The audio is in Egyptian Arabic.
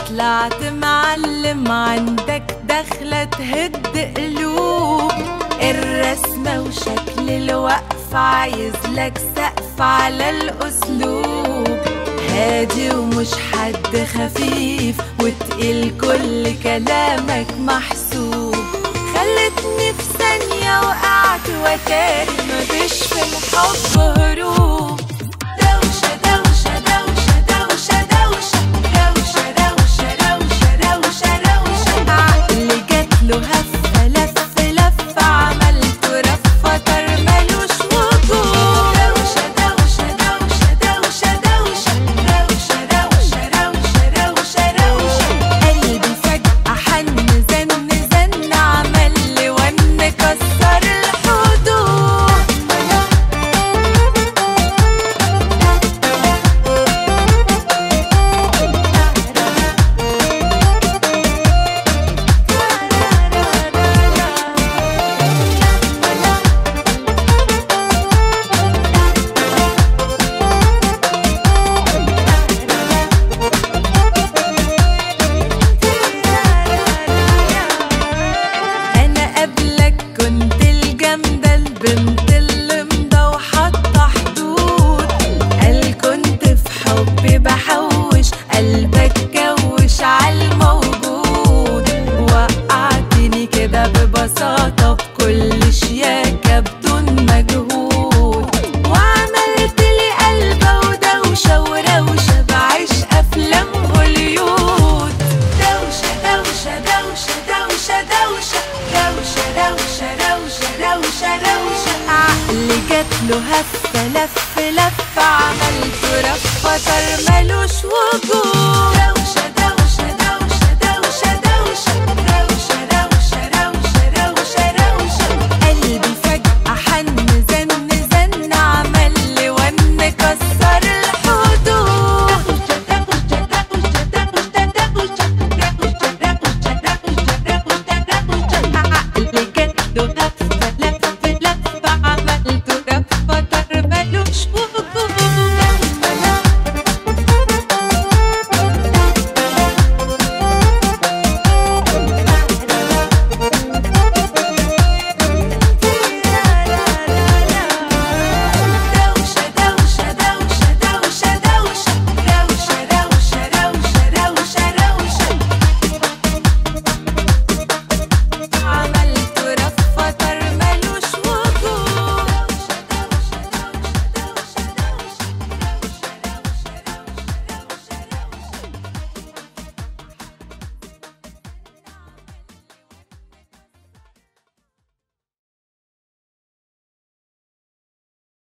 طلعت معلم عندك دخلة تهد قلوب الرسمة وشكل الوقف عايز لك سقف على الأسلوب هادي ومش حد خفيف وتقيل كل كلامك محسوب خلتني في ثانية وقعت وتاني مفيش في الحب هروب دوشة دوشة دوشة دوشة دوشة دوشة دوشة دوشة دوشة دوشة عقلي جاتله هفة لف لف عملته رفة طر ملوش وجود دوشة دوشة دوشة دوشة دوشة دوشة دوشة دوشة دوشة دوشة قلبي فجأة حن زن زن عمل لي ون كسر الحدود انا قبلك كنت الجامدة البنت اللي مضى وحاطة حدود قال كنت في حبي بحوش قلبك كوش عالموجود وقعتني كده ببساطة بكل شياكة بدون مجهود وعملت لي قلبة ودوشة وروشة بعيش أفلام هوليود دوشة دوشة دوشة دوشة دوشة دوشة دوشة دوشة دوشة دوشة عقلي جاتله هفة لفة